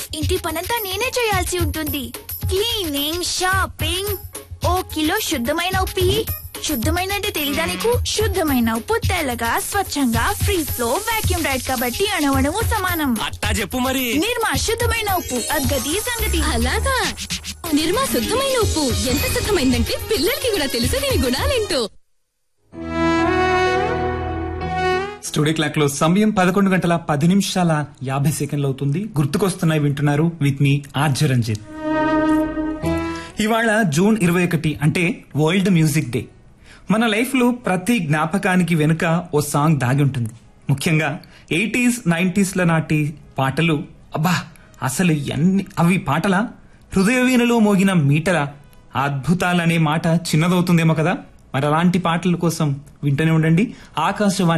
ఇంటి పనంతా నేనే చేయాల్సి ఉంటుంది క్లీనింగ్ షాపింగ్ ఓ కిలో శుద్ధమైన ఉప్పు ఇయ్యి. శుద్ధమైన అంటే తెలీదా నీకు శుద్ధమైన ఉప్పు తెల్లగా స్వచ్ఛంగా ఫ్రీ ఫ్లో వాక్యూమ్ రైడ్ కాబట్టి అణవణము సమానం అట్టా చెప్పు మరి నిర్మా శుద్ధమైన ఉప్పు అగ్గది సంగతి అలాగా నిర్మా శుద్ధమైన ఉప్పు ఎంత శుద్ధమైందంటే పిల్లలకి కూడా తెలుసు దీని గుణాలేంటో స్టూడియో క్లాక్ లో సమయం పదకొండు గంటల పది నిమిషాల యాభై సెకండ్లు అవుతుంది గుర్తుకొస్తున్నాయి వింటున్నారు విత్ మీ ఆర్జ రంజిత్ ఇవాళ జూన్ ఇరవై ఒకటి అంటే వరల్డ్ మ్యూజిక్ డే మన లైఫ్ లో ప్రతి జ్ఞాపకానికి వెనుక ఓ సాంగ్ దాగి ఉంటుంది ముఖ్యంగా ఎయిటీస్ నైన్టీస్ ల నాటి పాటలు అబ్బా అసలు ఎన్ని అవి పాటల హృదయ వీణలో మోగిన మీటల అద్భుతాలనే మాట చిన్నదవుతుందేమో కదా మరి అలాంటి పాటల కోసం వింటూనే ఉండండి ఆకాశవాణి